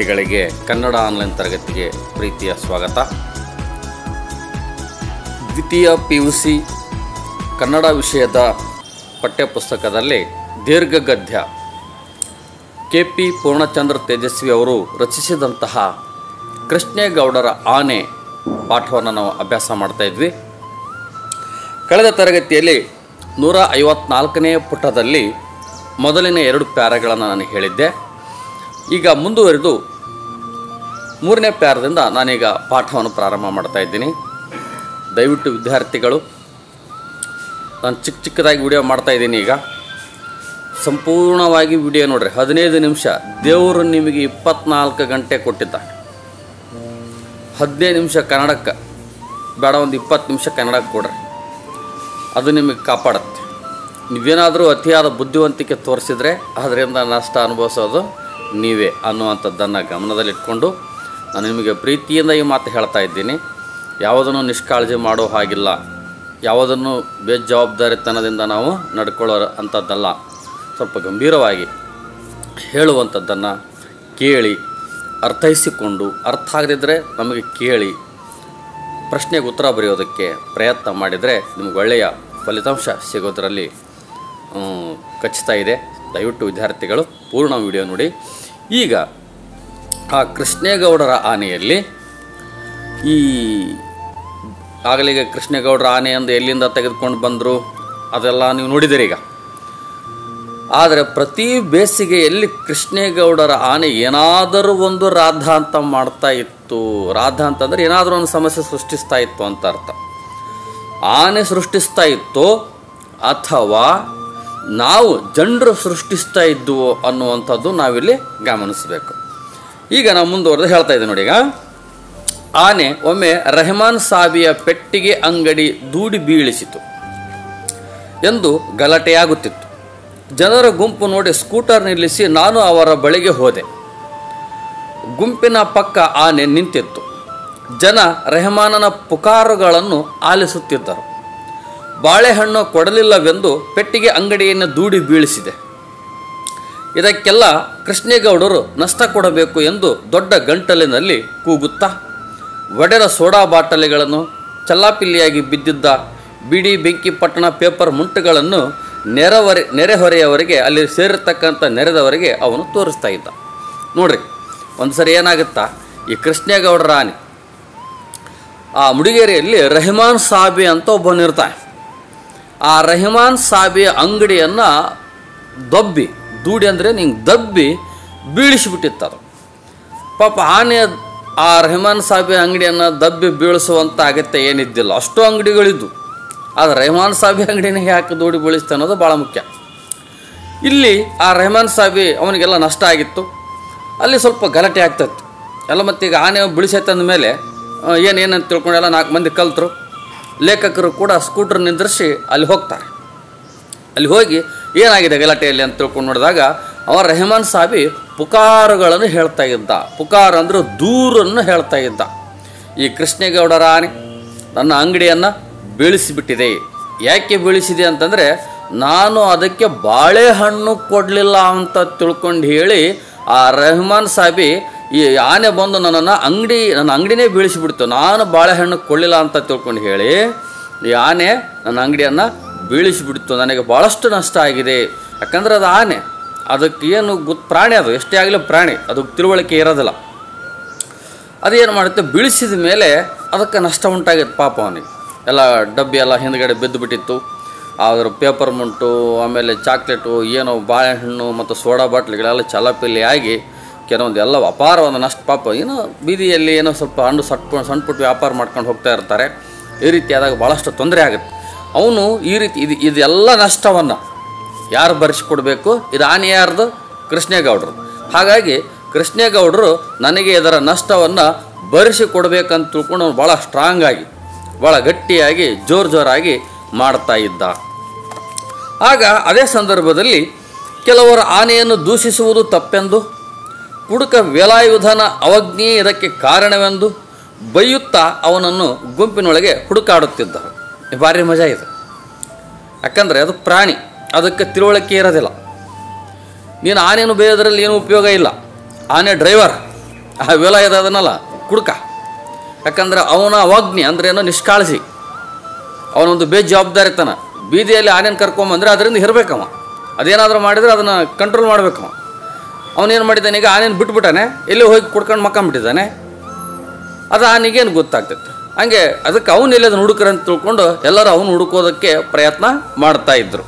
ವಿದ್ಯಾರ್ಥಿಗಳಿಗೆ ಕನ್ನಡ ಆನ್ಲೈನ್ ತರಗತಿಗೆ ಪ್ರೀತಿಯ ಸ್ವಾಗತ ದ್ವಿತೀಯ ಪಿ ಯು ಸಿ ಕನ್ನಡ ವಿಷಯದ ಪಠ್ಯಪುಸ್ತಕದಲ್ಲಿ ದೀರ್ಘಗದ್ಯ ಕೆ ಪಿ ಪೂರ್ಣಚಂದ್ರ ತೇಜಸ್ವಿ ಅವರು ರಚಿಸಿದಂತಹ ಕೃಷ್ಣೇಗೌಡರ ಆನೆ ಪಾಠವನ್ನು ನಾವು ಅಭ್ಯಾಸ ಮಾಡ್ತಾ ಇದ್ವಿ ಕಳೆದ ತರಗತಿಯಲ್ಲಿ ನೂರ ಐವತ್ನಾಲ್ಕನೇ ಪುಟದಲ್ಲಿ ಮೊದಲಿನ ಎರಡು ಪ್ಯಾರಗಳನ್ನು ನಾನು ಹೇಳಿದ್ದೆ ಈಗ ಮುಂದುವರಿದು ಮೂರನೇ ಪ್ಯಾರದಿಂದ ನಾನೀಗ ಪಾಠವನ್ನು ಪ್ರಾರಂಭ ಮಾಡ್ತಾ ಇದ್ದೀನಿ ದಯವಿಟ್ಟು ವಿದ್ಯಾರ್ಥಿಗಳು ನಾನು ಚಿಕ್ಕ ಚಿಕ್ಕದಾಗಿ ವಿಡಿಯೋ ಮಾಡ್ತಾ ಇದ್ದೀನಿ ಈಗ ಸಂಪೂರ್ಣವಾಗಿ ವಿಡಿಯೋ ನೋಡ್ರಿ ಹದಿನೈದು ನಿಮಿಷ ದೇವರು ನಿಮಗೆ ಇಪ್ಪತ್ನಾಲ್ಕು ಗಂಟೆ ಕೊಟ್ಟಿದ್ದ ಹದಿನೈದು ನಿಮಿಷ ಕನ್ನಡಕ್ಕೆ ಬೇಡ ಒಂದು ಇಪ್ಪತ್ತು ನಿಮಿಷ ಕನ್ನಡಕ್ಕೆ ಕೊಡ್ರಿ ಅದು ನಿಮಗೆ ಕಾಪಾಡುತ್ತೆ ನೀವೇನಾದರೂ ಅತಿಯಾದ ಬುದ್ಧಿವಂತಿಕೆ ತೋರಿಸಿದರೆ ಅದರಿಂದ ನಷ್ಟ ಅನುಭವಿಸೋದು ನೀವೇ ಅನ್ನುವಂಥದ್ದನ್ನು ಗಮನದಲ್ಲಿಟ್ಕೊಂಡು ನಾನು ನಿಮಗೆ ಪ್ರೀತಿಯಿಂದ ಈ ಮಾತು ಹೇಳ್ತಾ ಇದ್ದೀನಿ ಯಾವುದನ್ನು ನಿಷ್ಕಾಳಜಿ ಮಾಡೋ ಹಾಗಿಲ್ಲ ಯಾವುದನ್ನು ಬೇಜವಾಬ್ದಾರಿತನದಿಂದ ನಾವು ನಡ್ಕೊಳ್ಳೋ ಅಂಥದ್ದಲ್ಲ ಸ್ವಲ್ಪ ಗಂಭೀರವಾಗಿ ಹೇಳುವಂಥದ್ದನ್ನು ಕೇಳಿ ಅರ್ಥೈಸಿಕೊಂಡು ಅರ್ಥ ಆಗದಿದ್ದರೆ ನಮಗೆ ಕೇಳಿ ಪ್ರಶ್ನೆಗೆ ಉತ್ತರ ಬರೆಯೋದಕ್ಕೆ ಪ್ರಯತ್ನ ಮಾಡಿದರೆ ನಿಮ್ಗೆ ಒಳ್ಳೆಯ ಫಲಿತಾಂಶ ಸಿಗೋದರಲ್ಲಿ ಹ್ಮ್, ಖಚಿತ ಇದೆ ದಯವಿಟ್ಟು ವಿದ್ಯಾರ್ಥಿಗಳು ಪೂರ್ಣ ವಿಡಿಯೋ ನೋಡಿ ಈಗ ಆ ಕೃಷ್ಣೇಗೌಡರ ಆನೆಯಲ್ಲಿ ಈ ಆಗಲಿಗೆ ಕೃಷ್ಣೇಗೌಡರ ಆನೆ ಅಂದು ಎಲ್ಲಿಂದ ತೆಗೆದುಕೊಂಡು ಬಂದರು ಅದೆಲ್ಲ ನೀವು ನೋಡಿದಿರಿ ಈಗ ಆದರೆ ಪ್ರತಿ ಬೇಸಿಗೆಯಲ್ಲಿ ಕೃಷ್ಣೇಗೌಡರ ಆನೆ ಏನಾದರೂ ಒಂದು ರಾಧಾಂತ ಮಾಡ್ತಾ ಇತ್ತು ರಾಧ ಅಂತಂದ್ರೆ ಏನಾದರೂ ಒಂದು ಸಮಸ್ಯೆ ಸೃಷ್ಟಿಸ್ತಾ ಇತ್ತು ಅಂತ ಅರ್ಥ ಆನೆ ಸೃಷ್ಟಿಸ್ತಾ ಇತ್ತು ಅಥವಾ ನಾವು ಜನರು ಸೃಷ್ಟಿಸ್ತಾ ಇದ್ದುವೋ ಅನ್ನುವಂಥದ್ದು ನಾವಿಲ್ಲಿ ಗಮನಿಸಬೇಕು ಈಗ ನಾವು ಮುಂದುವರೆದು ಹೇಳ್ತಾ ಇದ್ದೀವಿ ನೋಡಿ ಈಗ ಆನೆ ಒಮ್ಮೆ ರೆಹಮಾನ್ ಸಾಬಿಯ ಪೆಟ್ಟಿಗೆ ಅಂಗಡಿ ದೂಡಿ ಬೀಳಿಸಿತು ಎಂದು ಗಲಾಟೆಯಾಗುತ್ತಿತ್ತು ಜನರ ಗುಂಪು ನೋಡಿ ಸ್ಕೂಟರ್ ನಿಲ್ಲಿಸಿ ನಾನು ಅವರ ಬಳಿಗೆ ಹೋದೆ ಗುಂಪಿನ ಪಕ್ಕ ಆನೆ ನಿಂತಿತ್ತು ಜನ ರೆಹಮಾನನ ಪುಕಾರುಗಳನ್ನು ಆಲಿಸುತ್ತಿದ್ದರು ಬಾಳೆಹಣ್ಣು ಕೊಡಲಿಲ್ಲವೆಂದು ಪೆಟ್ಟಿಗೆ ಅಂಗಡಿಯನ್ನು ದೂಡಿ ಬೀಳಿಸಿದೆ ಇದಕ್ಕೆಲ್ಲ ಕೃಷ್ಣೇಗೌಡರು ನಷ್ಟ ಕೊಡಬೇಕು ಎಂದು ದೊಡ್ಡ ಗಂಟಲಿನಲ್ಲಿ ಕೂಗುತ್ತಾ ಒಡೆದ ಸೋಡಾ ಬಾಟಲಿಗಳನ್ನು ಚಲ್ಲಾಪಿಲ್ಲಿಯಾಗಿ ಬಿದ್ದಿದ್ದ ಬಿಡಿ ಬೆಂಕಿ ಪಟ್ಟಣ ಪೇಪರ್ ಮುಂಟುಗಳನ್ನು ನೆರೆಹೊರೆ ನೆರೆಹೊರೆಯವರಿಗೆ ಅಲ್ಲಿ ಸೇರಿರ್ತಕ್ಕಂಥ ನೆರೆದವರಿಗೆ ಅವನು ತೋರಿಸ್ತಾ ಇದ್ದ ನೋಡ್ರಿ ಒಂದು ಸರಿ ಏನಾಗುತ್ತಾ ಈ ಕೃಷ್ಣೇಗೌಡರ ಆನೆ ಆ ಮುಡಿಗೇರಿಯಲ್ಲಿ ರೆಹಮಾನ್ ಸಾಬಿ ಅಂತ ಒಬ್ಬನಿರ್ತಾನೆ ಆ ರೆಹಮಾನ್ ಸಾಬಿಯ ಅಂಗಡಿಯನ್ನು ದಬ್ಬಿ ದೂಡಿ ಅಂದರೆ ನಿಂಗೆ ದಬ್ಬಿ ಬೀಳಿಸಿಬಿಟ್ಟಿತ್ತು ಅದು ಪಾಪ ಆನೆ ಆ ರೆಹಮಾನ್ ಸಾಬಿ ಅಂಗಡಿಯನ್ನು ದಬ್ಬಿ ಬೀಳಿಸುವಂಥ ಅಗತ್ಯ ಏನಿದ್ದಿಲ್ಲ ಅಷ್ಟು ಅಂಗಡಿಗಳಿದ್ದು ಆದರೆ ರೆಹಮಾನ್ ಸಾಬಿ ಅಂಗಡಿನ ಯಾಕೆ ದೂಡಿ ಬೀಳಿಸ್ತೆ ಅನ್ನೋದು ಭಾಳ ಮುಖ್ಯ ಇಲ್ಲಿ ಆ ರೆಹಮಾನ್ ಸಾಬಿ ಅವನಿಗೆಲ್ಲ ನಷ್ಟ ಆಗಿತ್ತು ಅಲ್ಲಿ ಸ್ವಲ್ಪ ಗಲಾಟೆ ಆಗ್ತೈತಿ ಎಲ್ಲ ಮತ್ತೀಗ ಆನೆ ಬೀಳಿಸೈತೆ ಅಂದಮೇಲೆ ಏನೇನಂತ ತಿಳ್ಕೊಂಡು ಎಲ್ಲ ನಾಲ್ಕು ಮಂದಿ ಕಲ್ತರು ಲೇಖಕರು ಕೂಡ ಸ್ಕೂಟರ್ ನಿಂದ್ರಿಸಿ ಅಲ್ಲಿ ಹೋಗ್ತಾರೆ ಅಲ್ಲಿ ಹೋಗಿ ಏನಾಗಿದೆ ಗಲಾಟೆಯಲ್ಲಿ ಅಂತ ತಿಳ್ಕೊಂಡು ನೋಡಿದಾಗ ಅವ ರೆಹಮಾನ್ ಸಾಬಿ ಪುಕಾರುಗಳನ್ನು ಹೇಳ್ತಾ ಇದ್ದ ಪುಕಾರ್ ಅಂದ್ರೆ ದೂರನ್ನು ಹೇಳ್ತಾ ಇದ್ದ ಈ ಕೃಷ್ಣೇಗೌಡರ ಆನೆ ನನ್ನ ಅಂಗಡಿಯನ್ನು ಬೀಳಿಸಿಬಿಟ್ಟಿದೆ ಯಾಕೆ ಬೀಳಿಸಿದೆ ಅಂತಂದರೆ ನಾನು ಅದಕ್ಕೆ ಬಾಳೆಹಣ್ಣು ಕೊಡಲಿಲ್ಲ ಅಂತ ತಿಳ್ಕೊಂಡು ಹೇಳಿ ಆ ರೆಹಮಾನ್ ಸಾಬಿ ಈ ಆನೆ ಬಂದು ನನ್ನನ್ನು ಅಂಗಡಿ ನನ್ನ ಅಂಗಡಿನೇ ಬೀಳಿಸಿಬಿಡ್ತು ನಾನು ಬಾಳೆಹಣ್ಣು ಕೊಡಲಿಲ್ಲ ಅಂತ ತಿಳ್ಕೊಂಡು ಹೇಳಿ ಈ ಆನೆ ನನ್ನ ಅಂಗಡಿಯನ್ನು ಬೀಳಿಸಿಬಿಡ್ತು ನನಗೆ ಭಾಳಷ್ಟು ನಷ್ಟ ಆಗಿದೆ ಯಾಕಂದ್ರೆ ಅದು ಆನೆ ಅದಕ್ಕೆ ಏನು ಗೊತ್ತು ಪ್ರಾಣಿ ಅದು ಎಷ್ಟೇ ಆಗಲಿ ಪ್ರಾಣಿ ಅದಕ್ಕೆ ತಿಳುವಳಿಕೆ ಇರೋದಿಲ್ಲ ಅದೇನು ಮಾಡುತ್ತೆ ಬೀಳಿಸಿದ ಮೇಲೆ ಅದಕ್ಕೆ ನಷ್ಟ ಉಂಟಾಗಿತ್ತು ಪಾಪ ಅವನಿಗೆ ಎಲ್ಲ ಡಬ್ಬಿ ಎಲ್ಲ ಹಿಂದ್ಗಡೆ ಬಿದ್ದು ಬಿಟ್ಟಿತ್ತು ಅದ್ರ ಪೇಪರ್ ಮುಂಟು ಆಮೇಲೆ ಚಾಕ್ಲೇಟು ಏನೋ ಬಾಳೆಹಣ್ಣು ಮತ್ತು ಸೋಡಾ ಬಾಟ್ಲಿಗಳೆಲ್ಲ ಚಲಪಿಲ್ಲಿ ಆಗಿ ಕೆಲವೊಂದು ಎಲ್ಲ ಅಪಾರವಾದ ನಷ್ಟ ಪಾಪ ಏನೋ ಬೀದಿಯಲ್ಲಿ ಏನೋ ಸ್ವಲ್ಪ ಹಣ್ಣು ಸಟ್ಟ ಸಣ್ಣ ಪುಟ್ಟ ವ್ಯಾಪಾರ ಮಾಡ್ಕೊಂಡು ಹೋಗ್ತಾ ಇರ್ತಾರೆ ಈ ರೀತಿ ಆದಾಗ ಭಾಳಷ್ಟು ತೊಂದರೆ ಆಗುತ್ತೆ ಅವನು ಈ ರೀತಿ ಇದು ಇದೆಲ್ಲ ನಷ್ಟವನ್ನು ಯಾರು ಭರಿಸಿಕೊಡ್ಬೇಕು ಇದು ಆನೆ ಯಾರ್ದು ಕೃಷ್ಣೇಗೌಡರು ಹಾಗಾಗಿ ಕೃಷ್ಣೇಗೌಡರು ನನಗೆ ಇದರ ನಷ್ಟವನ್ನು ಭರಿಸಿ ಕೊಡಬೇಕಂತ ತಿಳ್ಕೊಂಡು ಅವನು ಭಾಳ ಸ್ಟ್ರಾಂಗ್ ಆಗಿ ಭಾಳ ಗಟ್ಟಿಯಾಗಿ ಜೋರು ಜೋರಾಗಿ ಮಾಡ್ತಾ ಇದ್ದ ಆಗ ಅದೇ ಸಂದರ್ಭದಲ್ಲಿ ಕೆಲವರು ಆನೆಯನ್ನು ದೂಷಿಸುವುದು ತಪ್ಪೆಂದು ಕುಡುಕ ವೇಲಾಯುಧನ ಅವಜ್ಞೆ ಇದಕ್ಕೆ ಕಾರಣವೆಂದು ಬೈಯುತ್ತಾ ಅವನನ್ನು ಗುಂಪಿನೊಳಗೆ ಹುಡುಕಾಡುತ್ತಿದ್ದರು ಭಾರಿ ಮಜಾ ಇದೆ ಯಾಕಂದರೆ ಅದು ಪ್ರಾಣಿ ಅದಕ್ಕೆ ತಿಳುವಳಿಕೆ ಇರೋದಿಲ್ಲ ನೀನು ಆನೆಯನ್ನು ಬೇಯೋದ್ರಲ್ಲಿ ಏನೂ ಉಪಯೋಗ ಇಲ್ಲ ಆನೆ ಡ್ರೈವರ್ ಆ ವೇಲಾಯುಧ ಅದನ್ನಲ್ಲ ಕುಡ್ಕ ಯಾಕಂದ್ರೆ ಅವನ ಅವಾಗ್ನಿ ಅಂದ್ರೆ ಏನೋ ನಿಷ್ಕಾಳಜಿ ಅವನೊಂದು ಬೇಜವಾಬ್ದಾರಿತನ ಬೀದಿಯಲ್ಲಿ ಆನೆನ ಕರ್ಕೊಂಬಂದ್ರೆ ಅದರಿಂದ ಇರಬೇಕವ ಅದೇನಾದರೂ ಮಾಡಿದ್ರೆ ಅದನ್ನು ಕಂಟ್ರೋಲ್ ಮಾಡ್ಬೇಕವ ಅವನೇನು ಮಾಡಿದ್ದಾನೆ ಈಗ ಆನೆನ ಬಿಟ್ಬಿಟ್ಟಾನೆ ಎಲ್ಲಿ ಹೋಗಿ ಕುಡ್ಕೊಂಡು ಮಕ್ಕಂಬಿಟ್ಟಿದ್ದಾನೆ ಅದು ಆನೆಗೇನು ಗೊತ್ತಾಗ್ತೈತೆ ಹಂಗೆ ಅದಕ್ಕೆ ಅವನು ಎಲ್ಲದ ಹುಡುಕ್ರ ಅಂತ ತಿಳ್ಕೊಂಡು ಎಲ್ಲರೂ ಅವನು ಹುಡುಕೋದಕ್ಕೆ ಪ್ರಯತ್ನ ಮಾಡ್ತಾ ಇದ್ರು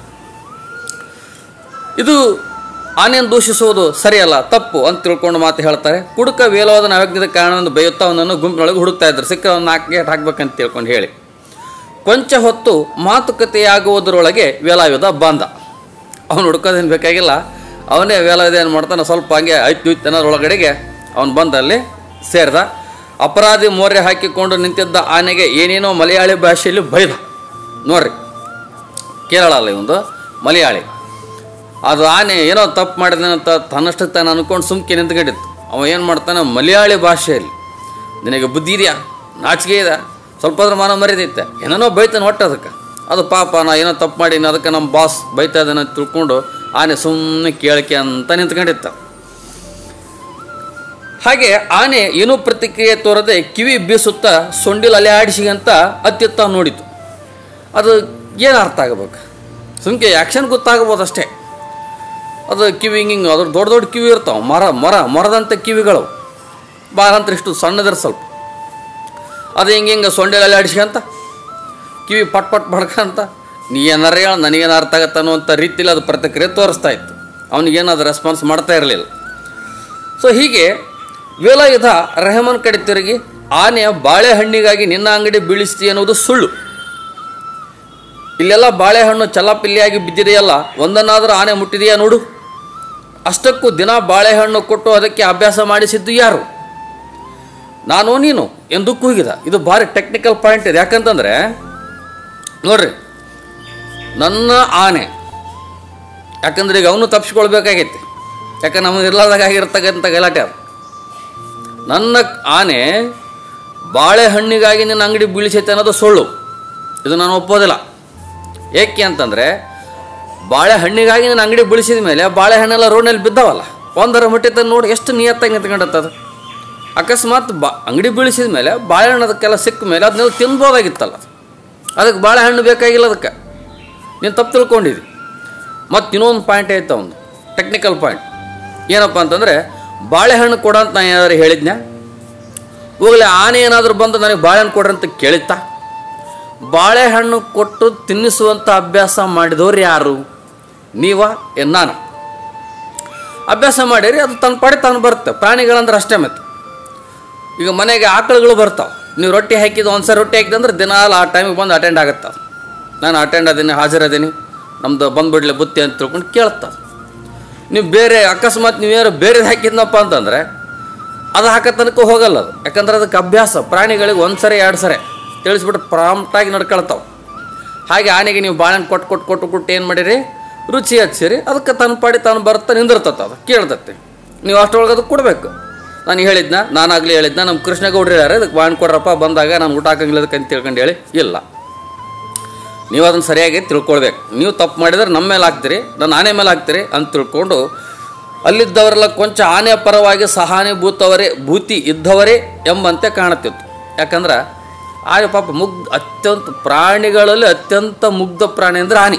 ಇದು ಆನೆಯನ್ನು ದೂಷಿಸುವುದು ಸರಿಯಲ್ಲ ತಪ್ಪು ಅಂತ ತಿಳ್ಕೊಂಡು ಮಾತು ಹೇಳ್ತಾರೆ ಕುಡುಕ ವೇಲವಾದನ ಅವಜ್ಞದ ಕಾರಣವನ್ನು ಬೈಯುತ್ತಾ ಅವನನ್ನು ಗುಂಪಿನೊಳಗೆ ಹುಡುಕ್ತಾ ಇದ್ರು ಸಿಕ್ಕ ಒಂದು ನಾಲ್ಕು ಗೇಟ್ ಹಾಕ್ಬೇಕಂತ ತಿಳ್ಕೊಂಡು ಹೇಳಿ ಕೊಂಚ ಹೊತ್ತು ಮಾತುಕತೆಯಾಗುವುದರೊಳಗೆ ವೇಲಾಯುಧ ಬಂದ ಅವನು ಹುಡ್ಕೋದೇನು ಬೇಕಾಗಿಲ್ಲ ಅವನೇ ವೇಲಾಯುಧ ಏನು ಮಾಡ್ತಾನೆ ಸ್ವಲ್ಪ ಹಂಗೆ ಐತು ಇತ್ತು ಅನ್ನೋದ್ರೊಳಗಡೆಗೆ ಅವನು ಬಂದ ಅಲ್ಲಿ ಸೇರಿದ ಅಪರಾಧಿ ಮೋರೆ ಹಾಕಿಕೊಂಡು ನಿಂತಿದ್ದ ಆನೆಗೆ ಏನೇನೋ ಮಲಯಾಳಿ ಭಾಷೆಯಲ್ಲಿ ಬೈದ ನೋಡ್ರಿ ಕೇರಳ ಅಲ್ಲ ಇವೊಂದು ಮಲಯಾಳಿ ಅದು ಆನೆ ಏನೋ ತಪ್ಪು ಮಾಡಿದೆ ಅಂತ ತನ್ನಷ್ಟಕ್ಕೆ ತಾನು ಅನ್ಕೊಂಡು ಸುಮ್ಕೆ ನಿಂತ್ಕೊಂಡಿತ್ತು ಅವ ಏನು ಮಾಡ್ತಾನೆ ಮಲಯಾಳಿ ಭಾಷೆಯಲ್ಲಿ ನಿನಗೆ ಬುದ್ಧಿ ಇದೆಯಾ ನಾಚಿಕೆ ಇದೆ ಸ್ವಲ್ಪ ಅದ್ರ ಮಾನ ಮರ್ಯಾದೈತೆ ಏನೇನೋ ಬೈತಾನೆ ಒಟ್ಟು ಅದಕ್ಕೆ ಅದು ಪಾಪ ನಾ ಏನೋ ತಪ್ಪು ಮಾಡೀನಿ ಅದಕ್ಕೆ ನಮ್ಮ ಬಾಸ್ ಬೈತಾ ಇದ್ದಾನೆ ಅಂತ ತಿಳ್ಕೊಂಡು ಆನೆ ಸುಮ್ಮನೆ ಕೇಳಿಕೆ ಅಂತ ನಿಂತ್ಕೊಂಡಿತ್ತ ಹಾಗೆ ಆನೆ ಏನೂ ಪ್ರತಿಕ್ರಿಯೆ ತೋರದೆ ಕಿವಿ ಬೀಸುತ್ತಾ ಸೊಂಡಿಲ್ ಅಲೆ ಆಡಿಸಿ ಅಂತ ಅತ್ತಿತ್ತ ನೋಡಿತು ಅದು ಏನು ಅರ್ಥ ಆಗಬೇಕು ಸುಮ್ಕೆ ಆ್ಯಕ್ಷನ್ ಗೊತ್ತಾಗ್ಬೋದು ಅಷ್ಟೇ ಅದು ಕಿವಿ ಹಿಂಗೆ ಹಿಂಗೆ ಅದ್ರ ದೊಡ್ಡ ದೊಡ್ಡ ಕಿವಿ ಇರ್ತಾವೆ ಮರ ಮರ ಮರದಂಥ ಕಿವಿಗಳು ಭಾಳ ಅಂತ ಇಷ್ಟು ಸಣ್ಣದಿರ ಸ್ವಲ್ಪ ಅದು ಹಿಂಗೆ ಹಿಂಗೆ ಸೊಂಡೆಲೆಲ್ಲ ಆಡಿಸ್ಕೊಂತ ಕಿವಿ ಪಟ್ ಪಟ್ ಬಡ್ಕಂತ ನೀ ಏನಾರ ಹೇಳ ನನಗೇನು ಅರ್ಥ ಆಗತ್ತೆ ಅನ್ನುವಂಥ ರೀತಿಲಿ ಅದು ಪ್ರತಿಕ್ರಿಯೆ ತೋರಿಸ್ತಾ ಇತ್ತು ಅವನಿಗೇನು ಅದು ರೆಸ್ಪಾನ್ಸ್ ಮಾಡ್ತಾ ಇರಲಿಲ್ಲ ಸೊ ಹೀಗೆ ವೇಲಾಯುಧ ರೆಹಮಾನ್ ಕಡೆ ತಿರುಗಿ ಆನೆಯ ಬಾಳೆಹಣ್ಣಿಗಾಗಿ ನಿನ್ನ ಅಂಗಡಿ ಬೀಳಿಸ್ತಿ ಅನ್ನೋದು ಸುಳ್ಳು ಇಲ್ಲೆಲ್ಲ ಬಾಳೆಹಣ್ಣು ಚಲಾಪಿಲ್ಲಿಯಾಗಿ ಬಿದ್ದಿದೆಯಲ್ಲ ಒಂದನ್ನಾದರೂ ಆನೆ ಮುಟ್ಟಿದೆಯಾ ನೋಡು ಅಷ್ಟಕ್ಕೂ ದಿನ ಬಾಳೆಹಣ್ಣು ಕೊಟ್ಟು ಅದಕ್ಕೆ ಅಭ್ಯಾಸ ಮಾಡಿಸಿದ್ದು ಯಾರು ನಾನು ನೀನು ಎಂದು ಕೂಗಿದ ಇದು ಭಾರಿ ಟೆಕ್ನಿಕಲ್ ಪಾಯಿಂಟ್ ಇದೆ ಯಾಕಂತಂದರೆ ನೋಡ್ರಿ ನನ್ನ ಆನೆ ಯಾಕಂದ್ರೆ ಈಗ ಅವನು ತಪ್ಪಿಸ್ಕೊಳ್ಬೇಕಾಗೈತಿ ಯಾಕಂದ್ರೆ ನಮಗೆ ಇರ್ಲಾರ್ದಾಗ ಆಗಿರ್ತಕ್ಕಂಥ ಗಲಾಟೆ ಅದು ನನ್ನ ಆನೆ ಬಾಳೆಹಣ್ಣಿಗಾಗಿ ನಿನ್ನ ಅಂಗಡಿ ಬೀಳಿಸೈತೆ ಅನ್ನೋದು ಸುಳ್ಳು ಇದು ನಾನು ಒಪ್ಪೋದಿಲ್ಲ ಏಕೆ ಅಂತಂದರೆ ಬಾಳೆಹಣ್ಣಿಗಾಗಿ ನನ್ನ ಅಂಗಡಿ ಬೀಳಿಸಿದ ಮೇಲೆ ಬಾಳೆಹಣ್ಣೆಲ್ಲ ರೋಡ್ನಲ್ಲಿ ಬಿದ್ದಾವಲ್ಲ ಒಂದರ ಮುಟ್ಟಿದ್ದ ನೋಡಿ ಎಷ್ಟು ನಿಯತ್ತಾಗಿ ನಿಂತ್ಕೊಂಡತ್ತದು ಅಕಸ್ಮಾತ್ ಬಾ ಅಂಗಡಿ ಬೀಳಿಸಿದ ಮೇಲೆ ಬಾಳೆಹಣ್ಣು ಅದಕ್ಕೆಲ್ಲ ಸಿಕ್ಕ ಮೇಲೆ ಅದನ್ನೆಲ್ಲ ತಿನ್ಬೋದಾಗಿತ್ತಲ್ಲ ಅದಕ್ಕೆ ಬಾಳೆಹಣ್ಣು ಬೇಕಾಗಿಲ್ಲ ಅದಕ್ಕೆ ನೀನು ತಪ್ಪು ತಿಳ್ಕೊಂಡಿದ್ದಿ ಮತ್ತು ಇನ್ನೊಂದು ಪಾಯಿಂಟ್ ಐತೆ ಒಂದು ಟೆಕ್ನಿಕಲ್ ಪಾಯಿಂಟ್ ಏನಪ್ಪ ಅಂತಂದರೆ ಬಾಳೆಹಣ್ಣು ಕೊಡ ಅಂತ ನಾನು ಏನಾದ್ರು ಹೇಳಿದ್ನ್ಯಾ ಹೋಗಲಿ ಆನೆ ಏನಾದರೂ ಬಂದು ನನಗೆ ಬಾಳೆಹಣ್ಣು ಕೊಡ್ರಿ ಅಂತ ಕೇಳಿತ್ತಾ ಬಾಳೆಹಣ್ಣು ಕೊಟ್ಟು ತಿನ್ನಿಸುವಂಥ ಅಭ್ಯಾಸ ಮಾಡಿದವ್ರು ಯಾರು ನೀವ ಏನ್ ನಾನು ಅಭ್ಯಾಸ ಮಾಡಿರಿ ಅದು ತನ್ನ ಪಡೆ ತಾನು ಬರುತ್ತೆ ಪ್ರಾಣಿಗಳಂದ್ರೆ ಅಷ್ಟೇ ಮತ್ತೆ ಈಗ ಮನೆಗೆ ಆಕಳುಗಳು ಬರ್ತಾವೆ ನೀವು ರೊಟ್ಟಿ ಹಾಕಿದ್ದು ಒಂದು ಸರಿ ರೊಟ್ಟಿ ಹಾಕಿದ್ರೆ ಅಂದ್ರೆ ದಿನಾಲ ಆ ಟೈಮಿಗೆ ಬಂದು ಅಟೆಂಡ್ ಆಗುತ್ತೆ ಅದು. ನಾನು ಅಟೆಂಡ್ ಅದೀನಿ ಹಾಜರದೀನಿ ನಮ್ಮದು ಬಂದ್ಬಿಡ್ಲಿ ಬುತ್ತಿ ಅಂತ ತಿಳ್ಕೊಂಡು ಕೇಳ್ತಾವೆ ನೀವು ಬೇರೆ ಅಕಸ್ಮಾತ್ ನೀವೇನು ಬೇರೆದು ಹಾಕಿದ್ನಪ್ಪ ಅಂತಂದರೆ ಅದು ಹಾಕೋ ತನಕ ಹೋಗಲ್ಲ ಅದು ಯಾಕಂದ್ರೆ ಅದಕ್ಕೆ ಅಭ್ಯಾಸ ಪ್ರಾಣಿಗಳಿಗೆ ಒಂದು ಸರಿ ಎರಡು ಸರಿ ತಿಳಿಸ್ಬಿಟ್ಟು ಪ್ರಾಂಪ್ಟಾಗಿ ನಡ್ಕೊಳ್ತಾವೆ ಹಾಗೆ ಆನೆಗೆ ನೀವು ಬಾಳೆಹಣ್ಣು ಕೊಟ್ಟು ಕೊಟ್ಟು ಕೊಟ್ಟು ಕೊಟ್ಟು ಏನು ಮಾಡಿರಿ ರುಚಿ ಹಚ್ಚಿರಿ ಅದಕ್ಕೆ ತನ್ನ ಪಾಡಿ ತಾನು ಬರುತ್ತೆ ನಿಂದಿರ್ತತ್ತ ಅದು ಕೇಳ್ತತ್ತೆ ನೀವು ಅಷ್ಟರೊಳಗೆ ಅದಕ್ಕೆ ಕೊಡಬೇಕು ನಾನು ಹೇಳಿದ್ನ ನಾನಾಗಲಿ ಹೇಳಿದ್ನ ನಮ್ಮ ಕೃಷ್ಣಗೌಡ್ರು ಹೇಳ್ಯಾರ ಇದಕ್ಕೆ ಬಾಳೆಹಣ್ಣು ಕೊಡ್ರಪ್ಪ ಬಂದಾಗ ನಾನು ಊಟ ಹಾಕಂಗಿಲ್ಲ ಅದಕ್ಕೆ ಅಂತ ತಿಳ್ಕೊಂಡು ಹೇಳಿ ಇಲ್ಲ ನೀವು ಅದನ್ನು ಸರಿಯಾಗಿ ತಿಳ್ಕೊಳ್ಬೇಕು ನೀವು ತಪ್ಪು ಮಾಡಿದ್ರೆ ನಮ್ಮ ಮೇಲೆ ಹಾಕ್ತೀರಿ ನನ್ನ ಆನೆ ಮೇಲೆ ಹಾಕ್ತೀರಿ ಅಂತ ತಿಳ್ಕೊಂಡು ಅಲ್ಲಿದ್ದವರೆಲ್ಲ ಕೊಂಚ ಆನೆ ಪರವಾಗಿ ಸಹಾನುಭೂತವರೇ ಭೂತಿ ಇದ್ದವರೇ ಎಂಬಂತೆ ಕಾಣುತ್ತಿತ್ತು ಯಾಕಂದ್ರೆ ಆನೆ ಪಾಪ ಮುಗ್ಧ ಅತ್ಯಂತ ಪ್ರಾಣಿಗಳಲ್ಲಿ ಅತ್ಯಂತ ಮುಗ್ಧ ಪ್ರಾಣಿ ಅಂದರೆ ಆನೆ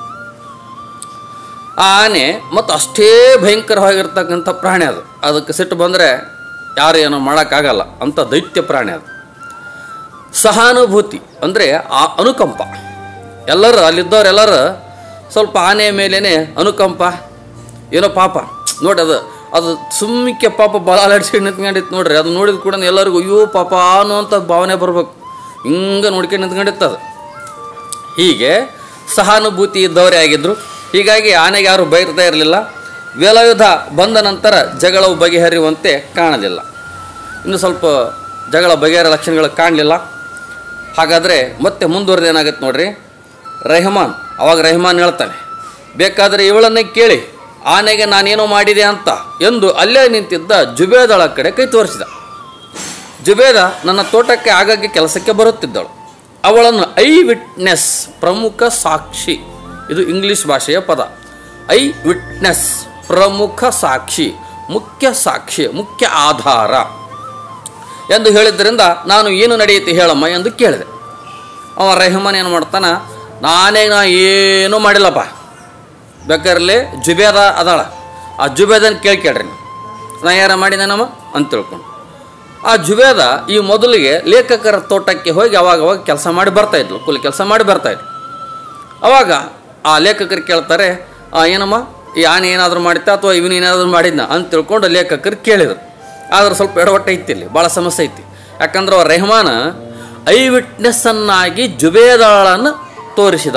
ಆ ಆನೆ ಮತ್ತು ಅಷ್ಟೇ ಭಯಂಕರವಾಗಿರ್ತಕ್ಕಂಥ ಪ್ರಾಣಿ ಅದು ಅದಕ್ಕೆ ಸಿಟ್ಟು ಬಂದರೆ ಯಾರು ಏನೋ ಮಾಡೋಕ್ಕಾಗಲ್ಲ ಅಂಥ ದೈತ್ಯ ಪ್ರಾಣಿ ಅದು ಸಹಾನುಭೂತಿ ಅಂದರೆ ಆ ಅನುಕಂಪ ಎಲ್ಲರೂ ಅಲ್ಲಿದ್ದವರೆಲ್ಲರೂ ಸ್ವಲ್ಪ ಆನೆಯ ಮೇಲೇ ಅನುಕಂಪ ಏನೋ ಪಾಪ ನೋಡಿ ಅದು ಅದು ಸುಮ್ಮಿಕ್ಕೆ ಪಾಪ ಬಲಾಡಿಸ್ಕೊಂಡು ನಿಂತ್ಕೊಂಡಿತ್ತು ನೋಡ್ರಿ ಅದು ನೋಡಿದ ಕೂಡ ಎಲ್ಲರಿಗೂ ಅಯ್ಯೋ ಪಾಪ ಅನ್ನುವಂಥ ಭಾವನೆ ಬರಬೇಕು ಹಿಂಗೆ ನೋಡ್ಕೊಂಡು ನಿಂತ್ಕೊಂಡಿತ್ತು ಅದು ಹೀಗೆ ಸಹಾನುಭೂತಿ ಇದ್ದವರೇ ಆಗಿದ್ದರು ಹೀಗಾಗಿ ಆನೆಗೆ ಯಾರು ಬೈರ್ತಾ ಇರಲಿಲ್ಲ ವೇಲಾಯುಧ ಬಂದ ನಂತರ ಜಗಳವು ಬಗೆಹರಿಯುವಂತೆ ಕಾಣಲಿಲ್ಲ ಇನ್ನು ಸ್ವಲ್ಪ ಜಗಳ ಬಗೆಹರ ಲಕ್ಷಣಗಳು ಕಾಣಲಿಲ್ಲ ಹಾಗಾದರೆ ಮತ್ತೆ ಮುಂದುವರೆದು ಏನಾಗುತ್ತೆ ನೋಡ್ರಿ ರೆಹಮಾನ್ ಅವಾಗ ರೆಹಮಾನ್ ಹೇಳ್ತಾನೆ ಬೇಕಾದರೆ ಇವಳನ್ನೇ ಕೇಳಿ ಆನೆಗೆ ನಾನೇನೋ ಮಾಡಿದೆ ಅಂತ ಎಂದು ಅಲ್ಲೇ ನಿಂತಿದ್ದ ಜುಬೇದಳ ಕಡೆ ಕೈ ತೋರಿಸಿದ ಜುಬೇದ ನನ್ನ ತೋಟಕ್ಕೆ ಆಗಾಗ್ಗೆ ಕೆಲಸಕ್ಕೆ ಬರುತ್ತಿದ್ದಳು ಅವಳನ್ನು ಐ ವಿಟ್ನೆಸ್ ಪ್ರಮುಖ ಸಾಕ್ಷಿ ಇದು ಇಂಗ್ಲಿಷ್ ಭಾಷೆಯ ಪದ ಐ ವಿಟ್ನೆಸ್ ಪ್ರಮುಖ ಸಾಕ್ಷಿ ಮುಖ್ಯ ಸಾಕ್ಷಿ ಮುಖ್ಯ ಆಧಾರ ಎಂದು ಹೇಳಿದ್ದರಿಂದ ನಾನು ಏನು ನಡೆಯುತ್ತೆ ಹೇಳಮ್ಮ ಎಂದು ಕೇಳಿದೆ ಅವ ರೆಹಮಾನ್ ಏನು ಮಾಡ್ತಾನ ನಾನೇ ನಾ ಏನೂ ಮಾಡಿಲ್ಲಪ್ಪ ಬೇಕಾರಲ್ಲಿ ಜುಬೇದ ಅದಾಳ ಆ ಜುಬೇದನ ಕೇಳಿ ಕೇಳ್ರಿ ನೀವು ನಾ ಯಾರ ಮಾಡಿದೇನಮ್ಮ ಅಂತ ತಿಳ್ಕೊಂಡು ಆ ಜುಬೇದ ಈ ಮೊದಲಿಗೆ ಲೇಖಕರ ತೋಟಕ್ಕೆ ಹೋಗಿ ಅವಾಗ ಅವಾಗ ಕೆಲಸ ಮಾಡಿ ಬರ್ತಾ ಇದ್ಲು ಕೂಲಿ ಕೆಲಸ ಮಾಡಿ ಬರ್ತಾ ಇದ್ಲು ಅವಾಗ ಆ ಲೇಖಕರು ಕೇಳ್ತಾರೆ "ಆ, ಏನಮ್ಮ ಈ ಆನೆ ಏನಾದರೂ ಮಾಡಿತ್ತ ಅಥವಾ ಇವನು ಏನಾದರೂ ಮಾಡಿದ್ನ ಅಂತ ತಿಳ್ಕೊಂಡು ಲೇಖಕರು ಕೇಳಿದರು ಆದ್ರೆ ಸ್ವಲ್ಪ ಎಡವಟ್ಟ ಐತಿ ಇಲ್ಲಿ ಭಾಳ ಸಮಸ್ಯೆ ಐತಿ ಯಾಕಂದ್ರೆ ಅವ ರೆಹಮಾನ ಐ ವಿಟ್ನೆಸ್ಸನ್ನಾಗಿ ಜುಬೇದಾಳನ್ನು ತೋರಿಸಿದ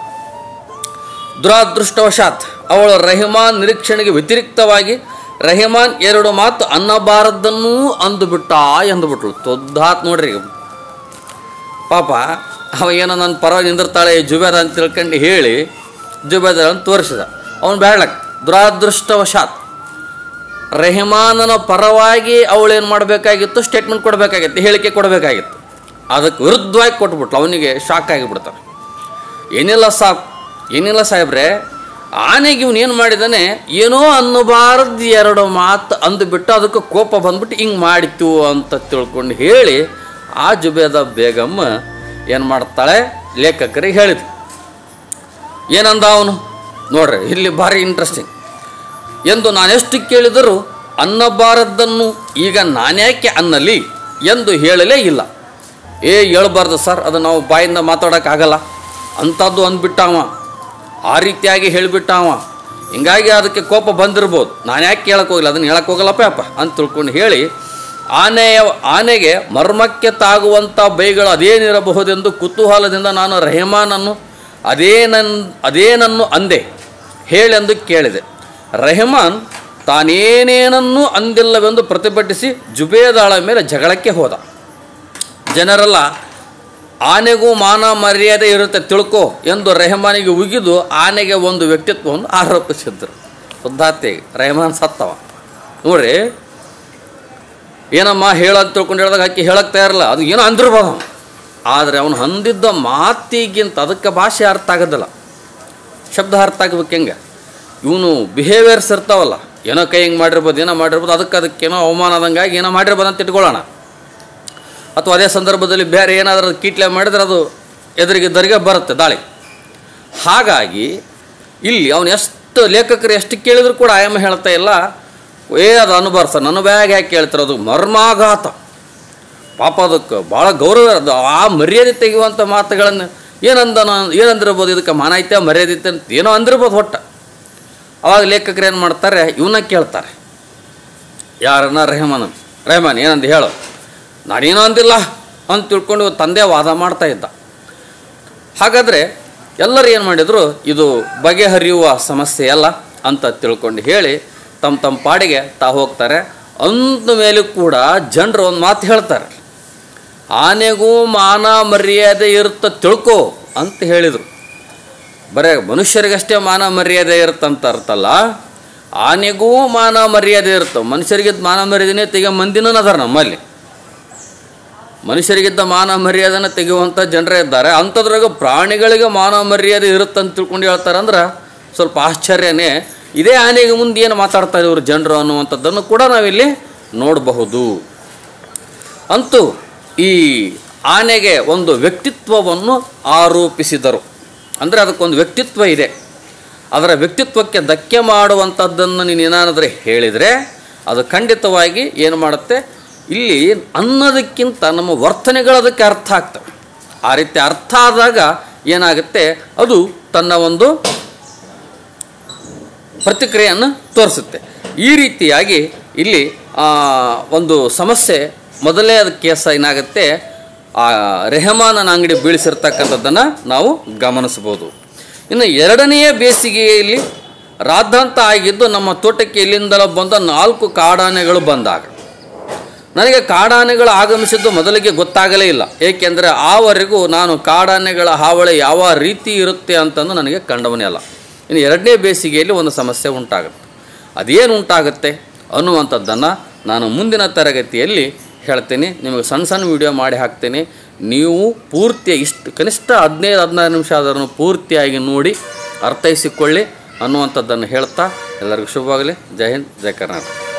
ದುರಾದೃಷ್ಟವಶಾತ್ ಅವಳು ರೆಹಮಾನ್ ನಿರೀಕ್ಷಣೆಗೆ ವ್ಯತಿರಿಕ್ತವಾಗಿ ರೆಹಮಾನ್ ಎರಡು ಮಾತು ಅನ್ನಬಾರದನ್ನೂ ಅಂದುಬಿಟ್ಟ ಎಂದುಬಿಟ್ಳು ತೊದ್ದಾತ್ ನೋಡ್ರಿ ಪಾಪ ಅವ ಏನೋ ನನ್ನ ಪರವಾಗಿ ನಿಂದಿರ್ತಾಳೆ ಜುಬೇದ ಅಂತ ತಿಳ್ಕೊಂಡು ಹೇಳಿ ಜುಬೇದ ಅಂತ ತೋರಿಸಿದ ಅವನು ಬೇಡಕ್ ದುರಾದೃಷ್ಟವಶಾತ್ ರೆಹಮಾನನ ಪರವಾಗಿ ಅವಳೇನು ಮಾಡಬೇಕಾಗಿತ್ತು ಸ್ಟೇಟ್ಮೆಂಟ್ ಕೊಡಬೇಕಾಗಿತ್ತು ಹೇಳಿಕೆ ಕೊಡಬೇಕಾಗಿತ್ತು ಅದಕ್ಕೆ ವಿರುದ್ಧವಾಗಿ ಕೊಟ್ಬಿಟ್ಲು ಅವನಿಗೆ ಶಾಕ್ ಆಗಿಬಿಡ್ತಾನೆ ಏನಿಲ್ಲ ಸಾಬ್ ಏನಿಲ್ಲ ಸಾಹೇಬ್ರೆ ಆನೆಗೆ ಇವನು ಏನು ಮಾಡಿದಾನೆ ಏನೋ ಅನ್ನಬಾರದು ಎರಡು ಮಾತು ಅಂದುಬಿಟ್ಟು ಅದಕ್ಕೆ ಕೋಪ ಬಂದ್ಬಿಟ್ಟು ಹಿಂಗೆ ಮಾಡಿತು ಅಂತ ತಿಳ್ಕೊಂಡು ಹೇಳಿ ಆ ಜುಬೇದ ಬೇಗಮ್ಮ ಏನು ಮಾಡ್ತಾಳೆ ಲೇಖಕರಿಗೆ ಹೇಳಿದ್ರು ಏನಂದ ಅವನು ನೋಡ್ರಿ ಇಲ್ಲಿ ಭಾರಿ ಇಂಟ್ರೆಸ್ಟಿಂಗ್ ಎಂದು ನಾನೆಷ್ಟು ಕೇಳಿದರೂ ಅನ್ನಬಾರದ್ದನ್ನು ಈಗ ನಾನ್ಯಾಕೆ ಅನ್ನಲಿ ಎಂದು ಹೇಳಲೇ ಇಲ್ಲ ಏ ಹೇಳ್ಬಾರ್ದು ಸರ್ ಅದು ನಾವು ಬಾಯಿಂದ ಮಾತಾಡೋಕ್ಕಾಗಲ್ಲ ಅಂಥದ್ದು ಅಂದ್ಬಿಟ್ಟಾವ ಆ ರೀತಿಯಾಗಿ ಹೇಳಿಬಿಟ್ಟಾವ ಹಿಂಗಾಗಿ ಅದಕ್ಕೆ ಕೋಪ ಬಂದಿರ್ಬೋದು ನಾನು ಯಾಕೆ ಕೇಳಕ್ಕೆ ಹೋಗಿಲ್ಲ ಅದನ್ನು ಹೇಳಕ್ಕೆ ಹೋಗಲ್ಲಪ್ಪ ಅಪ್ಪ ಅಂತ ತಿಳ್ಕೊಂಡು ಹೇಳಿ ಆನೆಯ ಆನೆಗೆ ಮರ್ಮಕ್ಕೆ ತಾಗುವಂಥ ಬೈಗಳು ಅದೇನಿರಬಹುದೆಂದು ಕುತೂಹಲದಿಂದ ನಾನು ರೆಹಮಾನನ್ನು ಅದೇನನ್ ಅದೇನನ್ನು ಅಂದೆ ಹೇಳೆಂದು ಕೇಳಿದೆ ರೆಹಮಾನ್ ತಾನೇನೇನನ್ನೂ ಅಂದಿಲ್ಲವೆಂದು ಪ್ರತಿಭಟಿಸಿ ಜುಬೇದಾಳ ಮೇಲೆ ಜಗಳಕ್ಕೆ ಹೋದ ಜನರೆಲ್ಲ ಆನೆಗೂ ಮಾನ ಮರ್ಯಾದೆ ಇರುತ್ತೆ ತಿಳ್ಕೊ ಎಂದು ರೆಹಮಾನಿಗೆ ಉಗಿದು ಆನೆಗೆ ಒಂದು ವ್ಯಕ್ತಿತ್ವವನ್ನು ಆರೋಪಿಸಿದ್ರು ಶುದ್ಧಾತ್ತೆಗೆ ರೆಹಮಾನ್ ಸತ್ತವ ನೋಡ್ರಿ ಏನಮ್ಮ ಹೇಳಂತ ತಿಳ್ಕೊಂಡು ಹೇಳಿದಾಗ ಆಕೆ ಹೇಳಕ್ಕೆ ತಯಾರಿಲ್ಲ ಅದು ಏನೋ ಅಂದಿರ್ಬೋದು ಅವ್ನು. ಆದರೆ ಅವನು ಅಂದಿದ್ದ ಮಾತಿಗಿಂತ ಅದಕ್ಕೆ ಭಾಷೆ ಅರ್ಥ ಆಗೋದಿಲ್ಲ ಶಬ್ದ ಅರ್ಥ ಆಗ್ಬೇಕು ಹೆಂಗೆ ಇವನು ಬಿಹೇವಿಯರ್ಸ್ ಇರ್ತಾವಲ್ಲ ಏನೋ ಕೈ ಹಿಂಗೆ ಮಾಡಿರ್ಬೋದು ಏನೋ ಮಾಡಿರ್ಬೋದು ಅದಕ್ಕೆ ಅದಕ್ಕೇನೋ ಅವಮಾನ ಆದಂಗಾಗಿ ಏನೋ ಮಾಡಿರ್ಬೋದು ಅಂತ ಇಟ್ಕೊಳ್ಳೋಣ ಅಥವಾ ಅದೇ ಸಂದರ್ಭದಲ್ಲಿ ಬೇರೆ ಏನಾದರೂ ಕೀಟ್ಲೆ ಮಾಡಿದ್ರೆ ಅದು ಎದುರಿಗಿದ್ದರಿಗೆ ಬರುತ್ತೆ ದಾಳಿ ಹಾಗಾಗಿ ಇಲ್ಲಿ ಅವನು ಎಷ್ಟು ಲೇಖಕರು ಎಷ್ಟು ಕೇಳಿದ್ರು ಕೂಡ ಆಯಮ್ಮ ಹೇಳ್ತಾ ಇಲ್ಲ ಏ ಅದು ಅನುಬಾರ್ದು ಸರ್ ನನ್ನ ಬ್ಯಾಗ್ ಯಾಕೆ ಕೇಳ್ತಾರೆ ಅದು ಮರ್ಮಾಘಾತ ಪಾಪ ಅದಕ್ಕೆ ಭಾಳ ಗೌರವ ಅದು ಆ ಮರ್ಯಾದೆ ತೆಗೆಯುವಂಥ ಮಾತುಗಳನ್ನು ಏನಂದ ಏನಂದಿರ್ಬೋದು ಇದಕ್ಕೆ ಮಾನ ಐತೆ ಮರ್ಯಾದೆ ಐತೆ ಅಂತ ಏನೋ ಅಂದಿರ್ಬೋದು ಒಟ್ಟು ಅವಾಗ ಲೇಖಕರು ಏನು ಮಾಡ್ತಾರೆ ಇವನ್ನ ಕೇಳ್ತಾರೆ ಯಾರನ್ನ ರೆಹಮಾನ್ ರೆಹಮಾನ್ ಏನಂದು ಹೇಳು ನಾನೇನೋ ಅಂದಿಲ್ಲ ಅಂತ ತಿಳ್ಕೊಂಡು ಇವ್ರ ತಂದೆ ವಾದ ಮಾಡ್ತಾ ಇದ್ದ ಹಾಗಾದರೆ ಎಲ್ಲರೂ ಏನು ಮಾಡಿದರು ಇದು ಬಗೆಹರಿಯುವ ಸಮಸ್ಯೆ ಅಲ್ಲ ಅಂತ ತಿಳ್ಕೊಂಡು ಹೇಳಿ ತಮ್ಮ ತಮ್ಮ ಪಾಡಿಗೆ ತಾ ಹೋಗ್ತಾರೆ ಅಂದ ಮೇಲೂ ಕೂಡ ಜನರು ಒಂದು ಮಾತು ಹೇಳ್ತಾರೆ ಆನೆಗೂ ಮಾನ ಮರ್ಯಾದೆ ಇರುತ್ತೆ ತಿಳ್ಕೊ ಅಂತ ಹೇಳಿದರು ಬರೇ ಮನುಷ್ಯರಿಗಷ್ಟೇ ಮಾನ ಮರ್ಯಾದೆ ಇರುತ್ತಂತ ಅರ್ಥಲ್ಲ ಆನೆಗೂ ಮಾನ ಮರ್ಯಾದೆ ಇರುತ್ತೆ ಮನುಷ್ಯರಿಗಿದ್ದ ಮಾನ ಮರ್ಯಾದೆನೇ ತೆಗಿಯೋ ಮಂದಿನೂ ಅದಾರ ನಮ್ಮಲ್ಲಿ ಮನುಷ್ಯರಿಗಿದ್ದ ಮಾನ ಮರ್ಯಾದೆನ ತೆಗೆಯುವಂಥ ಜನರೇ ಇದ್ದಾರೆ ಅಂಥದ್ರಾಗ ಪ್ರಾಣಿಗಳಿಗೆ ಮಾನ ಮರ್ಯಾದೆ ಇರುತ್ತಂತ ತಿಳ್ಕೊಂಡು ಹೇಳ್ತಾರೆ ಅಂದ್ರೆ ಸ್ವಲ್ಪ ಆಶ್ಚರ್ಯನೇ ಇದೇ ಆನೆಗೆ ಮುಂದೆ ಏನು ಮಾತಾಡ್ತಾರೆ ಇವರು ಜನರು ಅನ್ನುವಂಥದ್ದನ್ನು ಕೂಡ ನಾವಿಲ್ಲಿ ನೋಡಬಹುದು ಅಂತೂ ಈ ಆನೆಗೆ ಒಂದು ವ್ಯಕ್ತಿತ್ವವನ್ನು ಆರೋಪಿಸಿದರು ಅಂದರೆ ಅದಕ್ಕೊಂದು ವ್ಯಕ್ತಿತ್ವ ಇದೆ ಅದರ ವ್ಯಕ್ತಿತ್ವಕ್ಕೆ ಧಕ್ಕೆ ಮಾಡುವಂಥದ್ದನ್ನು ನೀನು ಏನಾದರೂ ಹೇಳಿದರೆ ಅದು ಖಂಡಿತವಾಗಿ ಏನು ಮಾಡುತ್ತೆ ಇಲ್ಲಿ ಅನ್ನೋದಕ್ಕಿಂತ ನಮ್ಮ ವರ್ತನೆಗಳು ಅದಕ್ಕೆ ಅರ್ಥ ಆಗ್ತವೆ ಆ ರೀತಿ ಅರ್ಥ ಆದಾಗ ಏನಾಗುತ್ತೆ ಅದು ತನ್ನ ಒಂದು ಪ್ರತಿಕ್ರಿಯೆಯನ್ನು ತೋರಿಸುತ್ತೆ ಈ ರೀತಿಯಾಗಿ ಇಲ್ಲಿ ಆ, ಒಂದು ಸಮಸ್ಯೆ ಮೊದಲೇ ಅದು ಕೇಸ ಏನಾಗುತ್ತೆ ಆ ರೆಹಮಾನನ ಅಂಗಡಿ ಬೀಳಿಸಿರ್ತಕ್ಕಂಥದ್ದನ್ನು ನಾವು ಗಮನಿಸ್ಬೋದು ಇನ್ನು ಎರಡನೆಯ ಬೇಸಿಗೆಯಲ್ಲಿ ರಾದ್ಧಾಂತ ಆಗಿದ್ದು ನಮ್ಮ ತೋಟಕ್ಕೆ ಇಲ್ಲಿಂದಲೂ ಬಂದ ನಾಲ್ಕು ಕಾಡಾನೆಗಳು ಬಂದಾಗ ನನಗೆ ಕಾಡಾನೆಗಳು ಆಗಮಿಸಿದ್ದು ಮೊದಲಿಗೆ ಗೊತ್ತಾಗಲೇ ಇಲ್ಲ ಏಕೆಂದರೆ ಆವರೆಗೂ ನಾನು ಕಾಡಾನೆಗಳ ಹಾವಳಿ ಯಾವ ರೀತಿ ಇರುತ್ತೆ ಅಂತಂದು ನನಗೆ ಕಂಡವನೇ ಅಲ್ಲ ಇನ್ನು ಎರಡನೇ ಬೇಸಿಗೆಯಲ್ಲಿ ಒಂದು ಸಮಸ್ಯೆ ಉಂಟಾಗುತ್ತೆ ಅದೇನು ಉಂಟಾಗುತ್ತೆ ಅನ್ನುವಂಥದ್ದನ್ನು ನಾನು ಮುಂದಿನ ತರಗತಿಯಲ್ಲಿ ಹೇಳ್ತೀನಿ ನಿಮಗೆ ಸಣ್ಣ ಸಣ್ಣ ವಿಡಿಯೋ ಮಾಡಿ ಹಾಕ್ತೀನಿ ನೀವು ಪೂರ್ತಿ ಇಷ್ಟು ಕನಿಷ್ಠ ಹದಿನೈದು ಹದಿನಾರು ನಿಮಿಷ ಆದರೂ ಪೂರ್ತಿಯಾಗಿ ನೋಡಿ ಅರ್ಥೈಸಿಕೊಳ್ಳಿ ಅನ್ನುವಂಥದ್ದನ್ನು ಹೇಳ್ತಾ ಎಲ್ಲರಿಗೂ ಶುಭವಾಗಲಿ ಜೈ ಹಿಂದ್ ಜೈ ಕರ್ನಾಟಕ